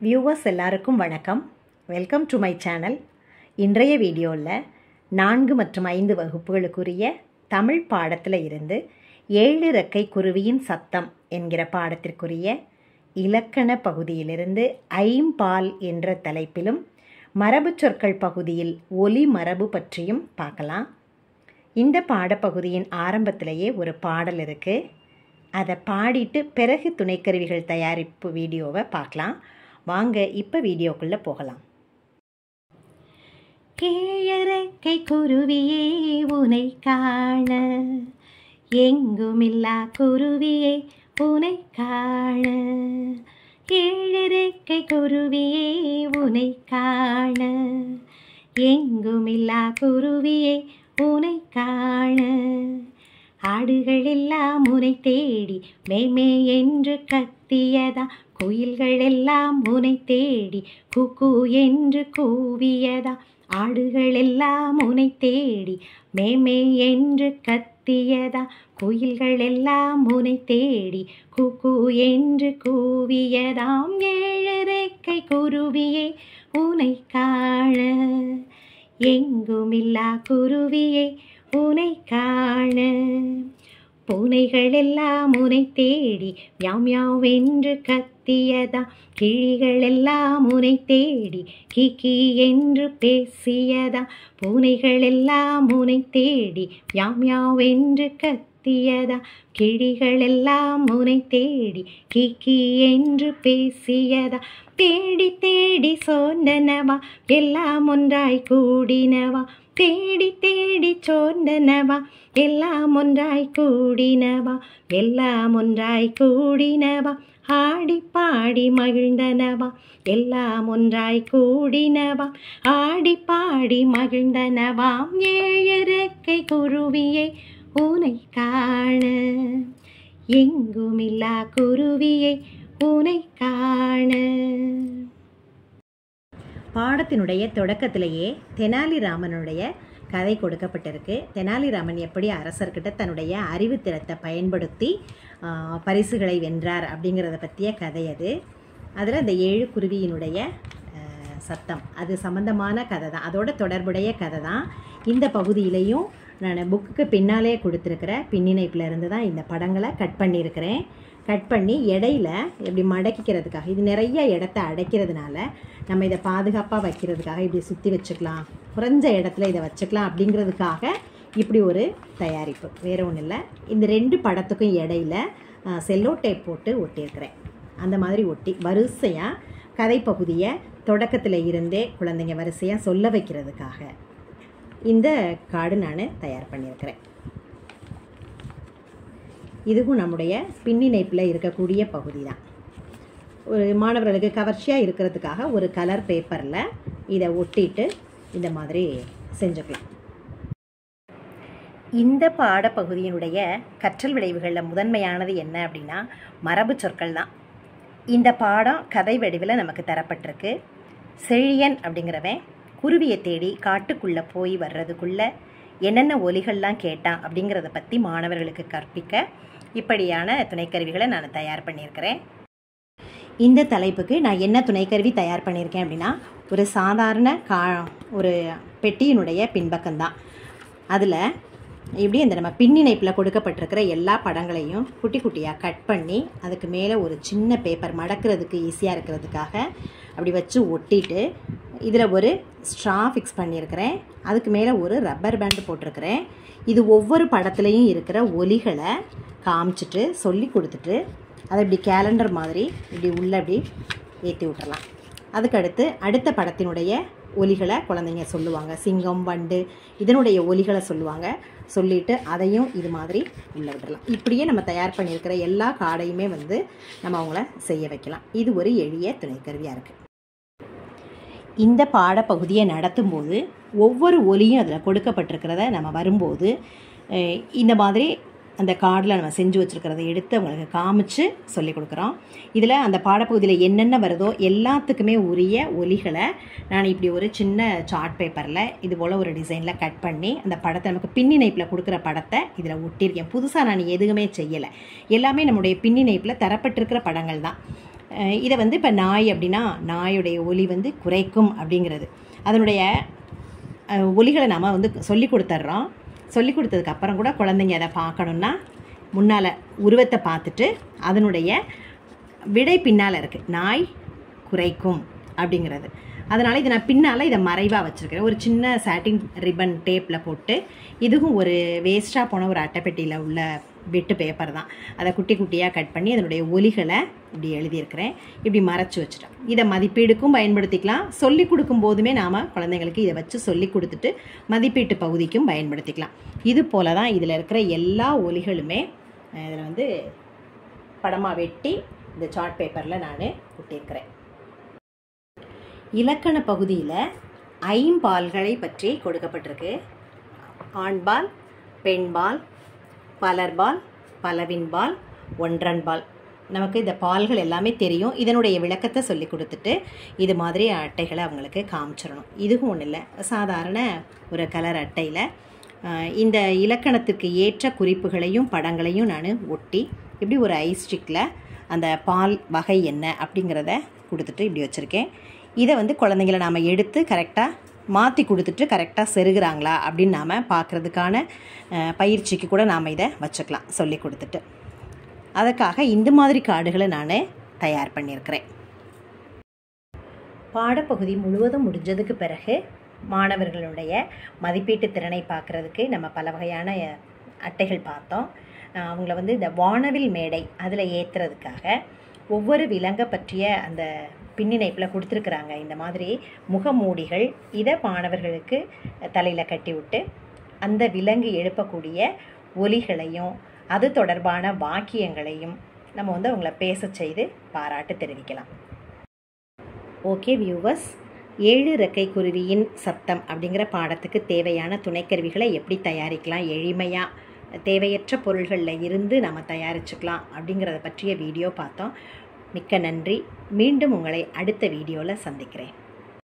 viewers எல்லாருக்கும் வணக்கம் welcome to my channel இன்றைய வீடியோவில் நான்கு மற்றும் ஐந்து வகுப்புகளுக்குரிய தமிழ் பாடத்தில் இருந்து ஏழு ரெக்கை குருவியின் சத்தம் என்கிற பாடத்திற்குரிய இலக்கண பகுதியிலிருந்து ஐம்பால் என்ற தலைப்பிலும் மரபுச் சொற்கள் பகுதியில் ஒலி மரபு பற்றியும் பார்க்கலாம் இந்த பாடப்பகுதியின் ஆரம்பத்திலேயே ஒரு பாடல் இருக்குது அதை பாடிட்டு பிறகு துணைக்கருவிகள் தயாரிப்பு வீடியோவை பார்க்கலாம் வாங்க இப்போ வீடியோக்குள்ளே போகலாம் கீழறக்கை குருவியே உனை காண எங்குமில்லா குருவியே உனை காண கீழறக்கை குருவியே உனை காண எங்குமில்லா குருவியே உனை காண ஆடுகள் எல்லாம் உனை தேடி மேமே என்று கத்தியதா குயில்கள் எல்லாம் உனை தேடி குக்கு என்று கூவியதா ஆடுகள் எல்லாம் உனை தேடி மேமே என்று கத்தியதா குயில்கள் எல்லாம் உனை தேடி குக்கு என்று கூவியதாம் ஏழரைக்கை குருவியே உனை காண எங்குமில்லா குருவியே உனை காண பூனைகள் எல்லாம் உனை தேடி மியாவ் மியாவ் என்று கத்தியதா கிழிகள் எல்லாம் உனை தேடி கிகி என்று பேசியதா பூனைகள் எல்லாம் உனை தேடி மியாவ் மியாவ் என்று கத்தியதா கிழிகள் எல்லாம் உனை தேடி கிகி என்று பேசியதா தேடி தேடி சோர்ந்தனவா எல்லாம் ஒன்றாய் கூடினவா தேடி தேடி சோர்ந்தனவா எல்லாம் ஒன்றாய் கூடினவா எல்லாம் ஒன்றாய் கூடினவா ஆடி பாடி மகிழ்ந்தனவா எல்லாம் ஒன்றாய் கூடினவா ஆடி பாடி மகிழ்ந்தனவாம் ஏழரைக்கை குருவியை உனை காண எங்குமில்லா குருவியை உனை காண பாடத்தினுடைய தொடக்கத்திலேயே தெனாலிராமனுடைய கதை கொடுக்கப்பட்டிருக்கு தெனாலிராமன் எப்படி அரசர்கிட்ட தன்னுடைய அறிவுத்திறத்தை பயன்படுத்தி ஆ, பரிசுகளை வென்றார் அப்படிங்கிறத பற்றிய கதை அது அதில் அந்த ஏழு குருவியினுடைய ஆ, சத்தம் அது சம்பந்தமான கதை தான் அதோட தொடர்புடைய கதை தான் இந்த பகுதியிலையும் நான் புக்குக்கு பின்னாலே கொடுத்துருக்கிற பின்னிணைப்பில் இருந்து தான் இந்த படங்களை கட் பண்ணியிருக்கிறேன் கட் பண்ணி இடையில இப்படி மடக்கிக்கிறதுக்காக இது நிறைய இடத்த அடைக்கிறதுனால நம்ம இதை பாதுகாப்பாக வைக்கிறதுக்காக இப்படி சுற்றி வச்சுக்கலாம் குறைஞ்ச இடத்துல இதை வச்சுக்கலாம் அப்படிங்கிறதுக்காக இப்படி ஒரு தயாரிப்பு வேறு ஒன்றும் இல்லை இந்த ரெண்டு படத்துக்கும் இடையில செல்லோ டேப் போட்டு ஒட்டியிருக்கிறேன் அந்த மாதிரி ஒட்டி வரிசையாக கதை பகுதியை தொடக்கத்தில் இருந்தே குழந்தைங்க வரிசையாக சொல்ல வைக்கிறதுக்காக இந்த கார்டு நான் தயார் பண்ணியிருக்கிறேன் இதுவும் நம்முடைய பின்னிணைப்பில் இருக்கக்கூடிய பகுதி தான் ஒரு மாணவர்களுக்கு கவர்ச்சியாக இருக்கிறதுக்காக ஒரு கலர் பேப்பரில் இதை ஒட்டிட்டு இந்த மாதிரி செஞ்சுக்கலாம் இந்த பாடப்பகுதியினுடைய கற்றல் விளைவுகளில் முதன்மையானது என்ன அப்படின்னா மரபு சொற்கள் தான் இந்த பாடம் கதை வடிவில் நமக்கு தரப்பட்டிருக்கு செழியன் அப்படிங்கிறவன் குருவியை தேடி காட்டுக்குள்ளே போய் வர்றதுக்குள்ளே என்னென்ன ஒலிகள்லாம் கேட்டான் அப்படிங்கிறத பற்றி மாணவர்களுக்கு கற்பிக்க இப்படியான துணைக்கருவிகளை நான் தயார் பண்ணியிருக்கிறேன் இந்த தலைப்புக்கு நான் என்ன துணைக்கருவி தயார் பண்ணியிருக்கேன் அப்படின்னா ஒரு சாதாரண கா ஒரு பெட்டியினுடைய பின்பக்கம்தான் அதில் இப்படி இந்த நம்ம பின்னிணைப்பில் கொடுக்கப்பட்டிருக்கிற எல்லா படங்களையும் குட்டி குட்டியாக கட் பண்ணி அதுக்கு மேலே ஒரு சின்ன பேப்பர் மடக்கிறதுக்கு ஈஸியாக இருக்கிறதுக்காக அப்படி வச்சு ஒட்டிட்டு இதில் ஒரு ஸ்ட்ரா ஃபிக்ஸ் பண்ணியிருக்கிறேன் அதுக்கு மேலே ஒரு ரப்பர் பேண்டு போட்டிருக்கிறேன் இது ஒவ்வொரு படத்துலையும் இருக்கிற ஒலிகளை காமிச்சிட்டு சொல்லி கொடுத்துட்டு அதை இப்படி கேலண்டர் மாதிரி இப்படி உள்ள இப்படி ஏற்றி விட்டுறலாம் அதுக்கடுத்து அடுத்த படத்தினுடைய ஒலிகளை குழந்தைங்க சொல்லுவாங்க சிங்கம் வண்டு இதனுடைய ஒலிகளை சொல்லுவாங்க சொல்லிட்டு அதையும் இது மாதிரி உள்ள விடலாம் இப்படியே நம்ம தயார் பண்ணியிருக்கிற எல்லா கார்டையுமே வந்து நம்ம அவங்கள செய்ய வைக்கலாம் இது ஒரு எளிய துணைக்கருவியாக இருக்குது இந்த பாடப்பகுதியை நடத்தும்போது ஒவ்வொரு ஒலியும் அதில் கொடுக்கப்பட்டிருக்கிறத நம்ம வரும்போது அஹ், இந்த மாதிரி அந்த கார்டில் நம்ம செஞ்சு வச்சுருக்கிறத எடுத்து அவங்களுக்கு காமிச்சு சொல்லி கொடுக்குறோம் இதில் அந்த பாடப்பகுதியில் என்னென்ன வருதோ எல்லாத்துக்குமே உரிய ஒலிகளை நான் இப்படி ஒரு சின்ன சார்ட் பேப்பரில் இது போல் ஒரு டிசைனில் கட் பண்ணி அந்த படத்தை நமக்கு பின்னிணைப்பில் கொடுக்குற படத்தை இதில் ஒட்டியிருக்கேன் புதுசாக நான் எதுவுமே செய்யலை எல்லாமே நம்முடைய பின்னிணைப்பில் தரப்பட்டிருக்கிற படங்கள் தான் அஹ் இதை வந்து இப்போ நாய் அப்படின்னா நாயுடைய ஒலி வந்து குறைக்கும் அப்படிங்கிறது அதனுடைய அஹ், ஒலிகளை நாம் வந்து சொல்லி கொடுத்துட்றோம் சொல்லி கொடுத்ததுக்கு அப்புறம் கூட குழந்தைங்க அதை பார்க்கணுன்னா முன்னால் உருவத்தை பார்த்துட்டு அதனுடைய விடை பின்னால் இருக்குது நாய் குறைக்கும் அப்படிங்கிறது அதனால் இதை நான் பின்னால் இதை மறைவாக வச்சுருக்கிறேன் ஒரு சின்ன சாட்டின் ரிப்பன் டேப்பில் போட்டு இதுவும் ஒரு வேஸ்ட்டாக போன ஒரு அட்டைப்பெட்டியில் உள்ள பிட்டு பேப்பர் தான் அதை குட்டி குட்டியாக கட் பண்ணி அதனுடைய ஒலிகளை இப்படி எழுதியிருக்கிறேன் இப்படி மறைச்சி வச்சுட்டேன் இதை மதிப்பீடுக்கும் பயன்படுத்திக்கலாம் சொல்லி கொடுக்கும் போதுமே நாம் குழந்தைங்களுக்கு இதை வச்சு சொல்லி கொடுத்துட்டு மதிப்பீட்டு பகுதிக்கும் பயன்படுத்திக்கலாம் இது போல தான் இதில் இருக்கிற எல்லா ஒலிகளுமே இதில் வந்து படமாக வெட்டி இந்த சார்ட் பேப்பரில் நான் ஒட்டியிருக்கிறேன் இலக்கண பகுதியில் ஐம்பால்களை பற்றி கொடுக்கப்பட்டிருக்கு ஆண்பால் பெண்பால் பலர்பால் பலவின்பால் ஒன்றன்பால் நமக்கு இந்த பால்கள் எல்லாமே தெரியும் இதனுடைய விளக்கத்தை சொல்லி கொடுத்துட்டு இது மாதிரி அட்டைகளை அவங்களுக்கு காமிச்சிடணும் இதுவும் ஒன்றும் இல்லை சாதாரண ஒரு கலர் அட்டையில் ஆஹ், இந்த இலக்கணத்துக்கு ஏற்ற குறிப்புகளையும் படங்களையும் நான் ஒட்டி இப்படி ஒரு ஐஸ்டிக்கில் அந்த பால் வகை என்ன அப்படிங்கிறத கொடுத்துட்டு இப்படி வச்சுருக்கேன் இதை வந்து குழந்தைங்கள நாம் எடுத்து கரெக்டாக மாற்றி கொடுத்துட்டு கரெக்டாக செருகிறாங்களா அப்படின்னு நாம் பார்க்குறதுக்கான அஹ், பயிற்சிக்கு கூட நாம் இதை வச்சுக்கலாம் சொல்லி கொடுத்துட்டு அதுக்காக இந்த மாதிரி கார்டுகளை நான் தயார் பண்ணியிருக்கிறேன் பாடப்பகுதி முழுவதும் முடிஞ்சதுக்கு பிறகு மாணவர்களுடைய மதிப்பீட்டு திறனை பார்க்குறதுக்கு நம்ம பல வகையான அஹ், அட்டைகள் பார்த்தோம் அஹ், அவங்கள வந்து இந்த வானவில் மேடை அதில் ஏற்றுறதுக்காக ஒவ்வொரு விலங்கை பற்றிய அந்த பின்னிணைப்பில் கொடுத்துருக்குறாங்க இந்த மாதிரி முகமூடிகள் இதை மாணவர்களுக்கு தலையில் கட்டி விட்டு அந்த விலங்கு எழுப்பக்கூடிய ஒலிகளையும் அது தொடர்பான வாக்கியங்களையும் நம்ம வந்து அவங்கள பேச செய்து பாராட்டு தெரிவிக்கலாம் ஓகே வியூவர்ஸ் ஏழு ரெக்கை குருவியின் சத்தம் அப்படிங்கிற பாடத்துக்கு தேவையான துணைக்கருவிகளை எப்படி தயாரிக்கலாம் எளிமையாக தேவையற்ற பொருள்களில் இருந்து நம்ம தயாரிச்சுக்கலாம் அப்படிங்கிறத பற்றிய வீடியோ பார்த்தோம் மிக்க நன்றி மீண்டும் உங்களை அடுத்த வீடியோவில் சந்திக்கிறேன்